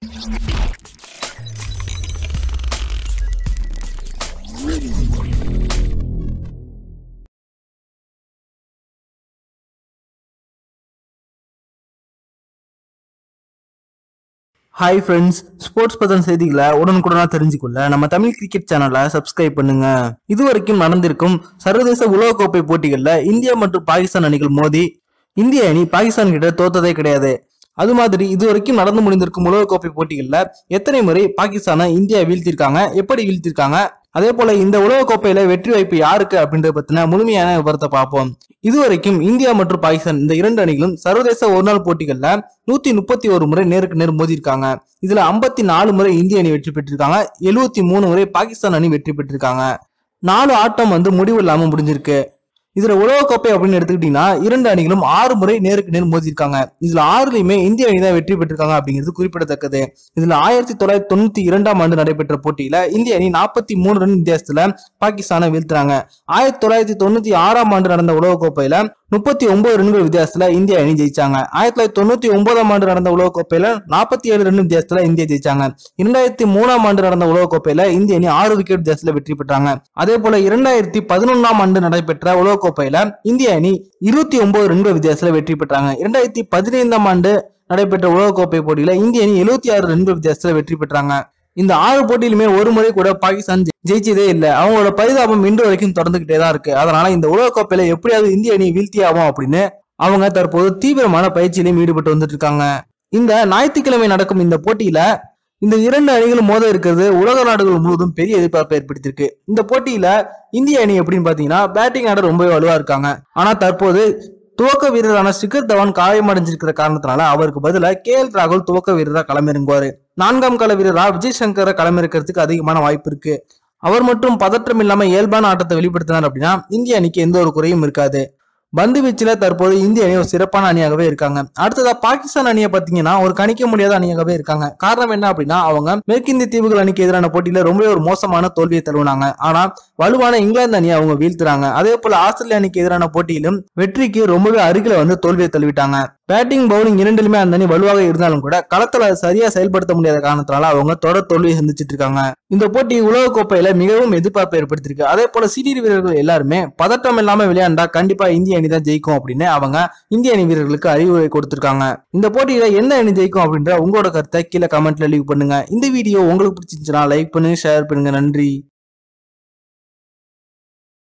hi friends sports பத்தின செய்திகளை உடனுக்குடனா தெரிஞ்சுக்கொள்ள நம்ம தமிழ் கிரிக்கெட் சேனலை சப்ஸ்கிரைப் பண்ணுங்க இதுவரைக்கும் நடந்திருக்கும் சர்வதேச உலகக்கோப்பை போட்டிகளில் இந்தியா மற்றும் பாகிஸ்தான் அணிகள் மோதி இந்திய அணி பாகிஸ்தான் கிட்ட தோத்ததே கிடையாது அது மாதிரி இதுவரைக்கும் நடந்து முடிந்திருக்கும் உலகக்கோப்பை போட்டிகளில் எத்தனை முறை பாகிஸ்தானை இந்தியா வீழ்த்திருக்காங்க எப்படி வீழ்த்திருக்காங்க அதே போல இந்த உலகக்கோப்பையில வெற்றி வாய்ப்பு யாருக்கு அப்படின்றத பத்தின முழுமையான விவரத்தை பார்ப்போம் இதுவரைக்கும் இந்தியா மற்றும் பாகிஸ்தான் இந்த இரண்டு அணிகளும் சர்வதேச ஒருநாள் போட்டிகள்ல நூத்தி முப்பத்தி ஒரு முறை நேருக்கு நேர் மோதிருக்காங்க இதுல ஐம்பத்தி நாலு முறை இந்திய அணி வெற்றி பெற்றிருக்காங்க எழுவத்தி மூணு முறை பாகிஸ்தான் அணி வெற்றி பெற்றிருக்காங்க நாலு ஆட்டம் வந்து முடிவு இல்லாம முடிஞ்சிருக்கு இதுல உலகக்கோப்பை அப்படின்னு எடுத்துக்கிட்டீங்கன்னா இரண்டு அணிகளும் ஆறு முறை நேருக்கு நேர் மோதிருக்காங்க இதுல ஆறுலயுமே இந்திய அணி தான் வெற்றி பெற்றிருக்காங்க அப்படிங்கிறது குறிப்பிடத்தக்கது இதுல ஆயிரத்தி தொள்ளாயிரத்தி தொண்ணூத்தி இரண்டாம் ஆண்டு நடைபெற்ற போட்டியில இந்திய அணி நாற்பத்தி மூணு ரன் வித்தியாசத்துல பாகிஸ்தானை வீழ்த்துறாங்க ஆயிரத்தி தொள்ளாயிரத்தி தொண்ணூத்தி ஆறாம் ஆண்டு நடந்த உலகக்கோப்பையில முப்பத்தி ஒன்பது ரன்கள் வித்தியாசத்துல இந்திய அணி ஜெயிச்சாங்க ஆயிரத்தி தொள்ளாயிரத்தி தொண்ணூத்தி ஒன்பதாம் ஆண்டு நடந்த உலகக்கோப்பையில நாற்பத்தி ஏழு ரன் வித்தியாசத்துல இந்தியா ஜெயிச்சாங்க இரண்டாயிரத்தி மூணாம் ஆண்டு நடந்த உலகக்கோப்பையில இந்திய அணி ஆறு விக்கெட் வித்தியாசத்துல வெற்றி பெற்றாங்க அதே போல இரண்டாயிரத்தி பதினொன்னாம் ஆண்டு நடைபெற்ற உலகக்கோப்பையில இந்திய அணி இருபத்தி ஒன்பது ரன்கள் வித்தியாசத்துல வெற்றி பெற்றாங்க இரண்டாயிரத்தி பதினைந்தாம் ஆண்டு நடைபெற்ற உலகக்கோப்பை போட்டியில இந்திய அணி எழுபத்தி ஆறு ரன்கள் வித்தியாசத்துல வெற்றி பெற்றாங்க இந்த ஆறு போட்டியிலுமே ஒரு முறை கூட பாகிஸ்தான் ஜெ- ஜெயிச்சதே இல்லை அவங்களோட பரிதாபம் இன்று வரைக்கும் தொடர்ந்துகிட்டே தான் இருக்கு அதனால இந்த உலகக்கோப்பையில எப்படியாவது இந்திய அணி வீழ்த்தியாகும் அப்படின்னு அவங்க தற்போது தீவிரமான பயிற்சியிலும் ஈடுபட்டு வந்துட்டு இருக்காங்க இந்த ஞாயிற்றுக்கிழமை நடக்கும் இந்த போட்டியில இந்த இரண்டு அணிகளும் மோத இருக்கிறது உலக நாடுகள் முழுவதும் பெரிய எதிர்பார்ப்பை ஏற்படுத்தியிருக்கு இந்த போட்டியில இந்திய அணி எப்படின்னு பாத்தீங்கன்னா பேட்டிங் ஆட ரொம்பவே வலுவா இருக்காங்க ஆனா தற்போது துவக்க வீரரான சிகர் தவான் காயமடைஞ்சிருக்கிற காரணத்தினால அவருக்கு பதிலா கே எல் ராகுல் துவக்க வீரரா களமிறங்குவாரு நான்காம் கால வீரரா விஜய் சங்கரை களமிறக்கிறதுக்கு அதிகமான வாய்ப்பு இருக்கு அவர் மட்டும் பதற்றம் இல்லாம இயல்பான ஆட்டத்தை வெளிப்படுத்தினார் அப்படின்னா இந்திய அணிக்கு எந்த ஒரு குறையும் இருக்காது பந்து வீச்சுல தற்போது இந்திய அணி ஒரு சிறப்பான அணியாகவே இருக்காங்க அடுத்ததா பாகிஸ்தான் அணியை பாத்தீங்கன்னா ஒரு கணிக்க முடியாத அணியாகவே இருக்காங்க காரணம் என்ன அப்படின்னா அவங்க மேற்கிந்திய தீவுகள் அணிக்கு எதிரான போட்டியில ரொம்பவே ஒரு மோசமான தோல்வியை தழுவினாங்க ஆனா வலுவான இங்கிலாந்து அணியை அவங்க வீழ்த்துறாங்க அதே போல ஆஸ்திரேலிய அணிக்கு எதிரான போட்டியிலும் வெற்றிக்கு ரொம்பவே அருகில வந்து தோல்வியை தழுவிட்டாங்க பேட்டிங் பவுலிங் இரண்டிலுமே அந்த அணி வலுவாக இருந்தாலும் கூட களத்துல அதை சரியா செயல்படுத்த முடியாத காரணத்தினால அவங்க தொடர் தோல்வியை சந்திச்சிட்டு இருக்காங்க இந்த போட்டி உலக கோப்பையில மிகவும் எதிர்பார்ப்பை ஏற்படுத்தியிருக்கு அதே போல சீனியர் வீரர்கள் எல்லாருமே பதட்டம் இல்லாம விளையாண்டா கண்டிப்பா இந்திய அணி தான் ஜெயிக்கும் அப்படின்னு அவங்க இந்திய அணி வீரர்களுக்கு அறிவுரை கொடுத்திருக்காங்க இந்த போட்டியில எந்த அணி ஜெயிக்கும் அப்படின்ற உங்களோட கருத்தை கீழே கமெண்ட்ல லீவ் பண்ணுங்க இந்த வீடியோ உங்களுக்கு பிடிச்சிருந்துச்சுன்னா லைக் பண்ணுங்க ஷேர் பண்ணுங்க நன்றி